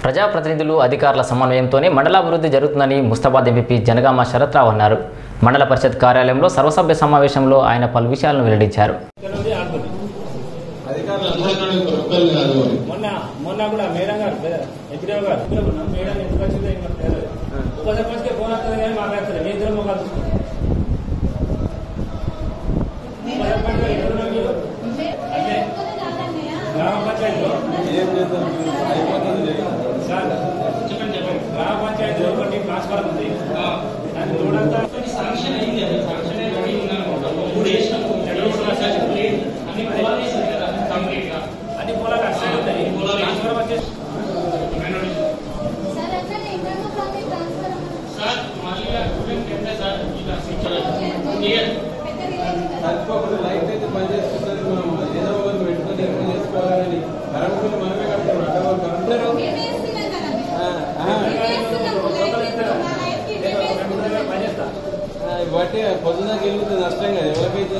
ప్రజాప్రతినిధులు అధికారుల సమన్వయంతోనే మండలాభివృద్ధి జరుగుతుందని ముస్తాబాద్ ఎంపీ జనగామ శరత్రావు అన్నారు మండల పరిషత్ కార్యాలయంలో సర్వసభ్య సమావేశంలో ఆయన పలు విషయాలను వెల్లడించారు అధికారులు ఒక్కరు కాదు అని మొన్న మొన్న కూడా మేడం గారు ఎంపీడీఓ గారు ఇక్కడ ఉన్నాం మేడం ఎందుకు వచ్చిందో ఏం మాకు తెలియదు ఒక సర్పంచ్కే ఫోన్ వస్తుంది కానీ మాట్లాడుతుంది మీ ఇద్దరు ముఖాలు చూసుకుంటాం. ఒక సర్పంచ్ గారు ఎక్కడ ఉన్నారు మీరు? అంటే గ్రామ పంచాయతీలో సార్ చెప్పండి చెప్పండి గ్రామ పంచాయతీలో ఒకటి ట్రాన్స్ఫర్ ఉంది దాని తోడంతా శాంక్షన్ అయింది అది శాంక్షన్ అయ్యి మూడు వేసినాం రెండు మూడు లక్షలు అన్ని పొలాలు వేసింది కదా కంప్లీట్ గా అన్ని పొలాలు అటు సైడ్ ఉంటాయి ట్రాన్స్ఫర్ వచ్చేసి సార్ అట్లనే ఇంకొక ప్రాజెక్ట్ ట్రాన్స్ఫర్ సార్ మళ్ళీ ఎంత సార్ ఇలా పెద్ద రిలేషన్ కదా తప్పకుండా లైట్ అయితే పని చేసుకుంటుంది మనం ఏదో ఒకటి పెట్టుకొని ఎక్కడ చేసుకోవాలని కరెంట్ బిల్లు మనమే కట్టుకున్నాం అడ్డవాళ్ళు కరెంట్ మేమే ఇస్తున్నాం కదా మీకు. ఆ, ఆ. మేమే ఇస్తున్నాం లైట్ ఇస్తున్నాం. ఆ లైట్కి మేమే ఇస్తున్నాం. పనిచేస్తా బట్టి పొద్దున్నకి వెళ్ళితే నష్టం కదా ఎవరికైతే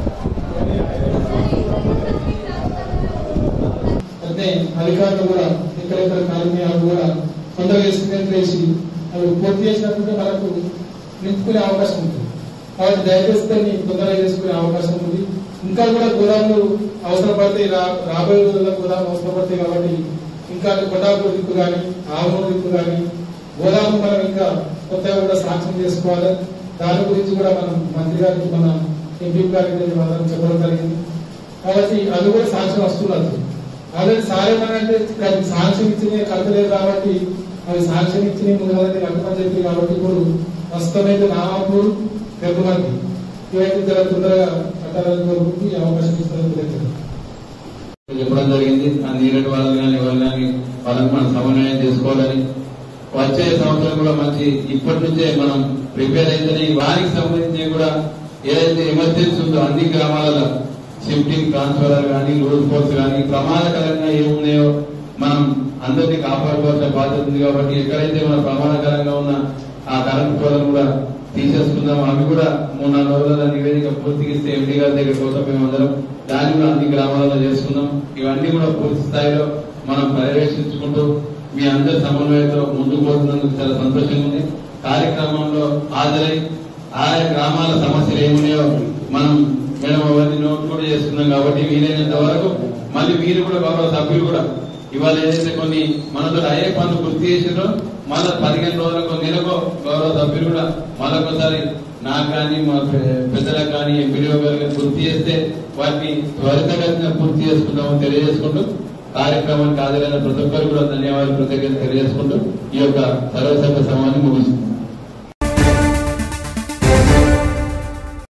అంటే అధికారులు కూడా ఎక్కడెక్కడ కార్మికులు కూడా తొందరగా ఎస్టిమేట్ వేసి అవి పూర్తి చేసినట్టుంటే మనకు నింపుకునే అవకాశం ఉంటుంది కాబట్టి దయచేసి దాన్ని తొందరగా చేసుకునే అవకాశం ఉంది ఇంకా కూడా గోదాములు అవసరపడతాయి రా- రాబోయే రోజుల్లో గోదాములు అవసరపడతాయి కాబట్టి ఇంకా కొండాపూర్ దిక్కు కానీ ఆమూరు దిక్కు కానీ గోదాము మనం ఇంకా కొత్తగా కూడా సాక్ష్యం చేసుకోవాలి దాని గురించి కూడా మనం మంత్రి గారికి మన ఎంపీ గారికి మనం చెప్పడం జరిగింది కాబట్టి అది కూడా సాక్ష్యం వస్తున్నది ఆల్రెడీ సారేమనంటే సాక్ష్యం ఇచ్చిన కలపలేదు కాబట్టి అవి సాక్ష్యం ఇచ్చిన మూడు మంది కలపని చెప్పి కాబట్టి ఇప్పుడు ప్రస్తుతమైతే నామాపూర్ పెద్దమంది ఇవన్నీ చాలా తొందరగా కట్టాలని కోరుకుంటూ ఈ అవకాశం ఇస్తారని తెలియదు చెప్పడం జరిగింది ఆ నీరటి వాళ్ళు కానీ ఎవరు కానీ వాళ్ళకి మనం సమన్వయం చేసుకోవాలని వచ్చే సంవత్సరం కూడా మంచి ఇప్పటి నుంచే మనం ప్రిపేర్ అయితేనే వారికి సంబంధించి కూడా ఏదైతే ఎమర్జెన్సీ ఉందో అన్ని గ్రామాలలో షిఫ్టింగ్ ట్రాన్స్ఫర్ కానీ రోడ్ ఫోర్స్ కానీ ప్రమాదకరంగా ఏమున్నాయో మనం అందరినీ కాపాడుకోవాల్సిన బాధ్యత ఉంది కాబట్టి ఎక్కడైతే మన ప్రమాదకరంగా ఉన్న ఆ కరెంట్ పోలను కూడా తీసేసుకుందాం అవి కూడా మూడు నాలుగు రోజుల నివేదిక పూర్తిగా ఇస్తే ఎంపీ గారి దగ్గర కోసం మేము అందరం దాన్ని కూడా అన్ని గ్రామాలలో చేసుకుందాం ఇవన్నీ కూడా పూర్తి స్థాయిలో మనం పర్యవేక్షించుకుంటూ మీ అందరి సమన్వయంతో ముందుకు పోతున్నందుకు చాలా సంతోషంగా ఉంది కార్యక్రమంలో హాజరై ఆయా గ్రామాల సమస్యలు ఏమున్నాయో మనం మేడం అవన్నీ నోట్ కూడా చేసుకున్నాం కాబట్టి వీలైనంత వరకు మళ్ళీ మీరు కూడా గౌరవ సభ్యులు కూడా ఇవాళ ఏదైతే కొన్ని మనతో అయ్యే పనులు గుర్తు చేసిండ్రో మళ్ళీ పదిహేను రోజులకు నెలకు గౌరవ సభ్యులు కూడా మళ్ళొకసారి నాకు కానీ మా పె- పెద్దలకు కానీ ఎంపీడీఓ గారు కానీ గుర్తు చేస్తే వాటిని త్వరితగతిన పూర్తి చేసుకుందామని తెలియజేసుకుంటూ కార్యక్రమానికి హాజరైన ప్రతి ఒక్కరు కూడా ధన్యవాదాలు కృతజ్ఞత తెలియజేసుకుంటూ ఈ యొక్క సర్వసభ్య సమాన్ని ముగిస్తుంది